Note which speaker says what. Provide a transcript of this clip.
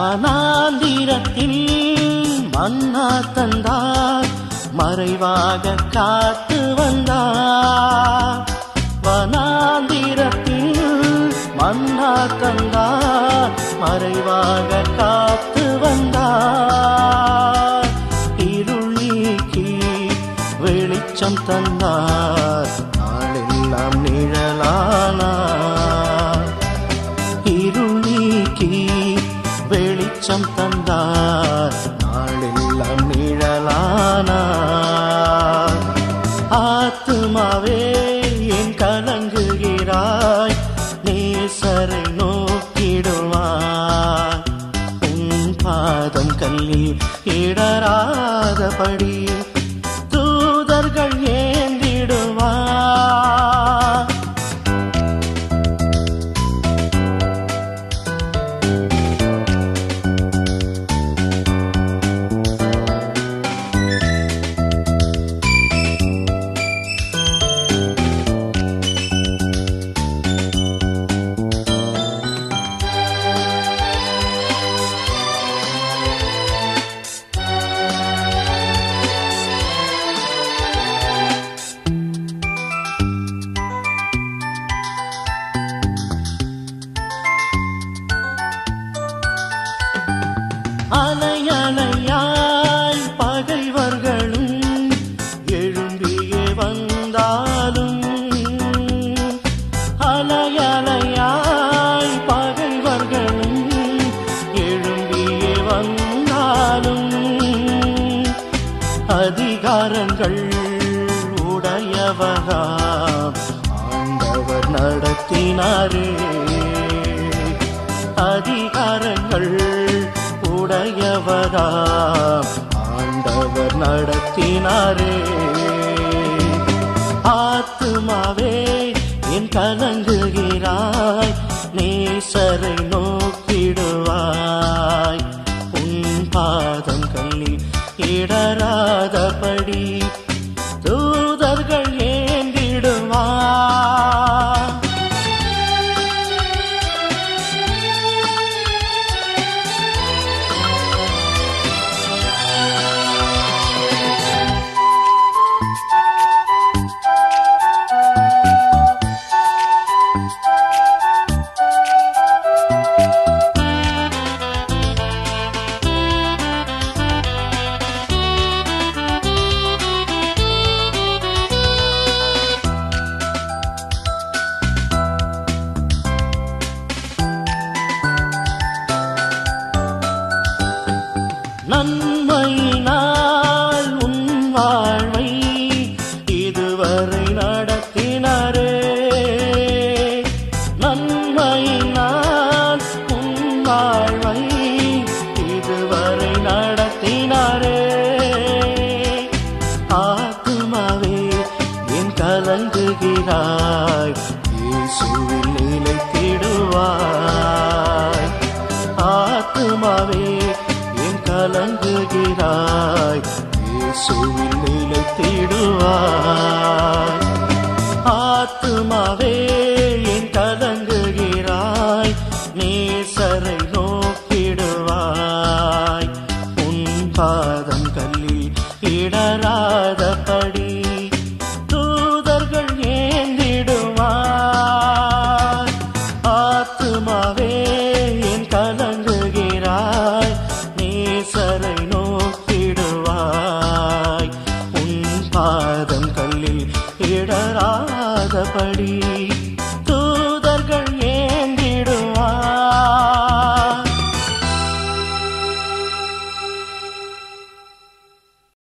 Speaker 1: வனாந்திரத்தில் மன்னா தந்தார் மறைவாக காத்து வந்தார் வனாந்திரத்தில் மன்னா தந்தார் மறைவாக காத்து வந்தார் இருள் நீக்கி வெளிச்சம் தந்தார் நாளெல்லாம் நிழலானார் இருள் நீக்கி வெளிச்சம் தந்தார் நாளெல்லாம் நிழலானார் ஆத்துமாவே என் கலங்குகிறாய் நேசரை நோக்கிடுவாய் உன் பாதம் கல்லில் இடராதபடி தூதர்கள் ஏந்திடுவார் அலையலையாய் பகைவர்களும் எழும்பியே வந்தாலும் அலையலையாய் பகைவர்களும் எழும்பியே வந்தாலும் அதிகாரங்கள் உடையவராம் ஆண்டவர் நடத்தினாரே அதிகாரங்கள் உடையவராம் ஆண்டவர் நடத்தினாரே ஆத்துமாவே என் கலங்குகிறாய் நேசரை நோக்கிடுவாய் உன் பாதம் கல்லில் இடராதபடி தூதர்கள் ஏந்திடுவார் நன்மையினால் உன் வாழ்வை இதுவரை நடத்தினாரே நன்மையினால் உன் வாழ்வை இதுவரை நடத்தினாரே ஆத்துமாவே என் கலங்குகிறாய் இயேசுவில் நிலைத்திடுவாய் ஆத்துமாவே என் கலங்குகிறாய் இயேசுவில் நிலைத்திடுவாய் ஆத்துமாவே